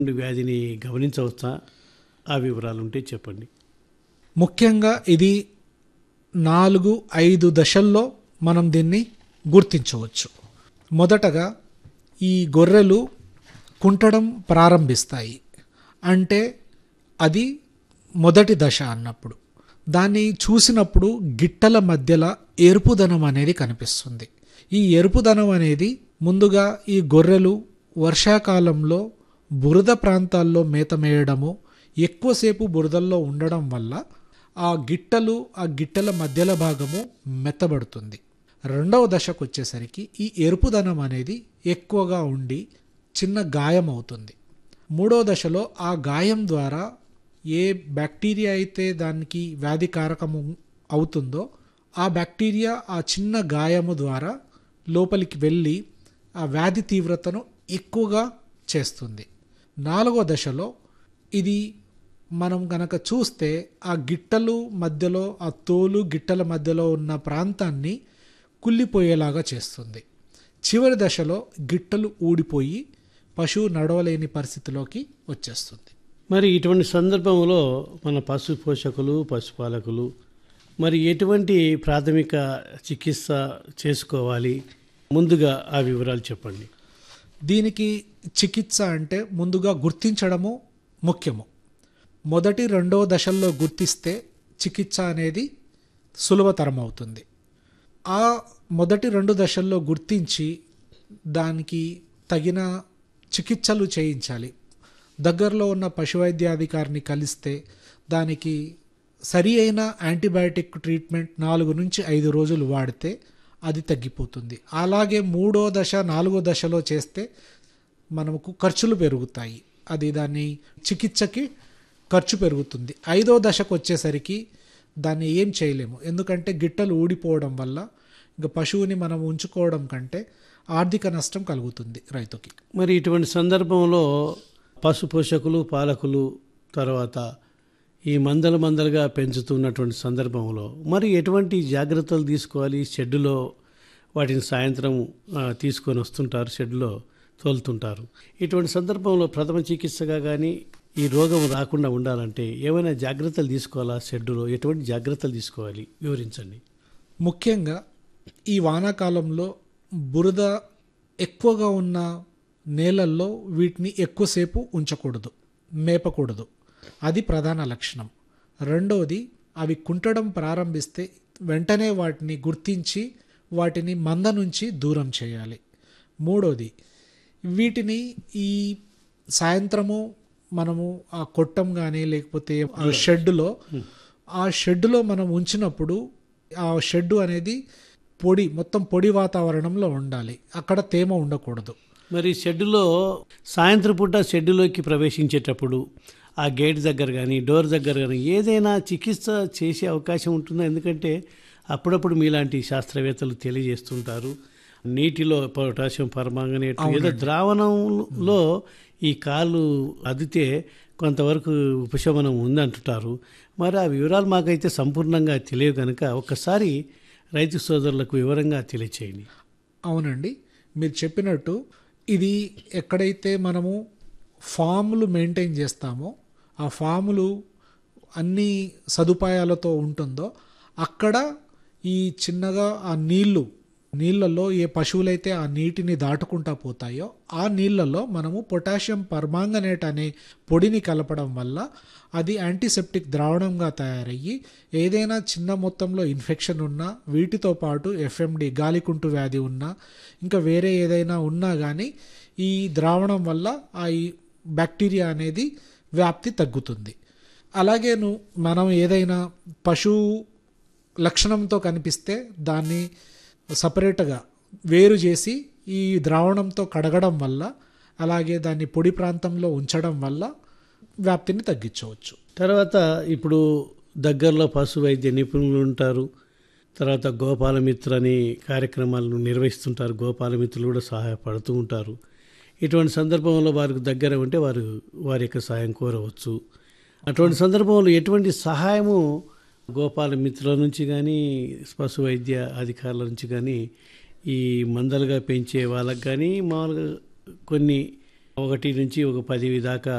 వ్యాధిని గమనించవచ్చా ఆ వివరాలు ఉంటే చెప్పండి ముఖ్యంగా ఇది నాలుగు ఐదు దశల్లో మనం దీన్ని గుర్తించవచ్చు మొదటగా ఈ గొర్రెలు కుంటడం ప్రారంభిస్తాయి అంటే అది మొదటి దశ అన్నప్పుడు దాన్ని చూసినప్పుడు గిట్టల మధ్యలో ఎరుపుదనం అనేది కనిపిస్తుంది ఈ ఎరుపుదనం అనేది ముందుగా ఈ గొర్రెలు వర్షాకాలంలో బురద ప్రాంతాల్లో మేత మేయడము ఎక్కువసేపు బురదల్లో ఉండడం వల్ల ఆ గిట్టలు ఆ గిట్టల మధ్యల భాగము మెత్తబడుతుంది రెండవ దశకు వచ్చేసరికి ఈ ఎరుపుదనం అనేది ఎక్కువగా ఉండి చిన్న గాయం అవుతుంది మూడో దశలో ఆ గాయం ద్వారా ఏ బ్యాక్టీరియా అయితే దానికి వ్యాధికారకము అవుతుందో ఆ బ్యాక్టీరియా ఆ చిన్న గాయము ద్వారా లోపలికి వెళ్ళి ఆ వ్యాధి తీవ్రతను ఎక్కువగా చేస్తుంది నాలుగో దశలో ఇది మనం గనక చూస్తే ఆ గిట్టలు మధ్యలో ఆ తోలు గిట్టల మధ్యలో ఉన్న ప్రాంతాన్ని కుళ్ళిపోయేలాగా చేస్తుంది చివరి దశలో గిట్టలు ఊడిపోయి పశువు నడవలేని పరిస్థితిలోకి వచ్చేస్తుంది మరి ఇటువంటి సందర్భంలో మన పశు పోషకులు పశుపాలకులు మరి ఎటువంటి ప్రాథమిక చికిత్స చేసుకోవాలి ముందుగా ఆ వివరాలు చెప్పండి దీనికి చికిత్స అంటే ముందుగా గుర్తించడము ముఖ్యము మొదటి రెండో దశల్లో గుర్తిస్తే చికిత్స అనేది సులభతరం అవుతుంది ఆ మొదటి రెండు దశల్లో గుర్తించి దానికి తగిన చికిత్సలు చేయించాలి దగ్గరలో ఉన్న పశువైద్యాధికారిని కలిస్తే దానికి సరి అయిన యాంటీబయాటిక్ ట్రీట్మెంట్ నాలుగు నుంచి ఐదు రోజులు వాడితే అది తగ్గిపోతుంది అలాగే మూడో దశ నాలుగో దశలో చేస్తే మనకు ఖర్చులు పెరుగుతాయి అది దాని చికిత్సకి ఖర్చు పెరుగుతుంది ఐదో దశకు వచ్చేసరికి దాన్ని ఏం చేయలేము ఎందుకంటే గిట్టలు ఊడిపోవడం వల్ల ఇంకా పశువుని మనం ఉంచుకోవడం కంటే ఆర్థిక నష్టం కలుగుతుంది రైతుకి మరి ఇటువంటి సందర్భంలో పశు పోషకులు పాలకులు తర్వాత ఈ మందలు మందలుగా పెంచుతున్నటువంటి సందర్భంలో మరి ఎటువంటి జాగ్రత్తలు తీసుకోవాలి షెడ్డులో వాటిని సాయంత్రం ఆ, తీసుకొని వస్తుంటారు షెడ్లో తోలుతుంటారు ఇటువంటి సందర్భంలో ప్రథమ చికిత్సగా కానీ ఈ రోగం రాకుండా ఉండాలంటే ఏమైనా జాగ్రత్తలు తీసుకోవాలా షెడ్డులో ఎటువంటి జాగ్రత్తలు తీసుకోవాలి వివరించండి ముఖ్యంగా ఈ వానాకాలంలో బురద ఎక్కువగా ఉన్న నేలల్లో వీటిని ఎక్కువసేపు ఉంచకూడదు మేపకూడదు అది ప్రధాన లక్షణం రెండవది అవి కుంటడం ప్రారంభిస్తే వెంటనే వాటిని గుర్తించి వాటిని మంద నుంచి దూరం చేయాలి మూడోది వీటిని ఈ సాయంత్రము మనము ఆ కొట్టం కానీ లేకపోతే ఆ షెడ్డులో ఆ షెడ్డులో మనం ఉంచినప్పుడు ఆ షెడ్డు అనేది పొడి మొత్తం పొడి వాతావరణంలో ఉండాలి అక్కడ తేమ ఉండకూడదు మరి షెడ్డులో సాయంత్రం పూట షెడ్డులోకి ప్రవేశించేటప్పుడు ఆ గేట్ దగ్గర కానీ డోర్ దగ్గర కానీ ఏదైనా చికిత్స చేసే అవకాశం ఉంటుందా ఎందుకంటే అప్పుడప్పుడు మీలాంటి శాస్త్రవేత్తలు తెలియజేస్తుంటారు నీటిలో పొటాషియం పరమాంగనేట్ ఏదో ద్రావణంలో ఈ కాళ్ళు అదితే కొంతవరకు ఉపశమనం ఉందంటుంటారు మరి ఆ వివరాలు మాకైతే సంపూర్ణంగా తెలియదు కనుక ఒక్కసారి రైతు సోదరులకు వివరంగా తెలియచేయండి అవునండి మీరు చెప్పినట్టు ఇది ఎక్కడైతే మనము ఫాములు మెయింటైన్ చేస్తామో ఆ ఫాములు అన్ని సదుపాయాలతో ఉంటుందో అక్కడ ఈ చిన్నగా ఆ నీళ్లు నీళ్ళల్లో ఏ పశువులైతే ఆ నీటిని దాటుకుంటా పోతాయో ఆ నీళ్ళల్లో మనము పొటాషియం పర్మాంగనేట్ అనే పొడిని కలపడం వల్ల అది యాంటీసెప్టిక్ ద్రావణంగా తయారయ్యి ఏదైనా చిన్న మొత్తంలో ఇన్ఫెక్షన్ ఉన్నా వీటితో పాటు ఎఫ్ఎండి గాలికుంటు వ్యాధి ఉన్నా ఇంకా వేరే ఏదైనా ఉన్నా కానీ ఈ ద్రావణం వల్ల ఆ ఈ బ్యాక్టీరియా అనేది వ్యాప్తి తగ్గుతుంది అలాగే ను- మనం ఏదైనా పశువు లక్షణంతో కనిపిస్తే దాన్ని సపరేట్గా వేరు చేసి ఈ ద్రావణంతో కడగడం వల్ల అలాగే దాన్ని పొడి ప్రాంతంలో ఉంచడం వల్ల వ్యాప్తిని తగ్గించవచ్చు తర్వాత ఇప్పుడు దగ్గరలో పశు వైద్య నిపుణులు ఉంటారు తర్వాత గోపాలమిత్ర అనే కార్యక్రమాలను నిర్వహిస్తుంటారు గోపాలమిత్రులు కూడా సహాయపడుతూ ఉంటారు ఇటువంటి సందర్భంలో వారికి దగ్గర ఉంటే వారు వారి యొక్క సహాయం కోరవచ్చు అటువంటి సందర్భంలో ఎటువంటి సహాయము గోపాలమిత్రుల నుంచి కానీ పశు వైద్య అధికారుల నుంచి కానీ ఈ మందలుగా పెంచే వాళ్ళకి కానీ మామూలుగా కొన్ని ఒకటి నుంచి ఒక పది దాకా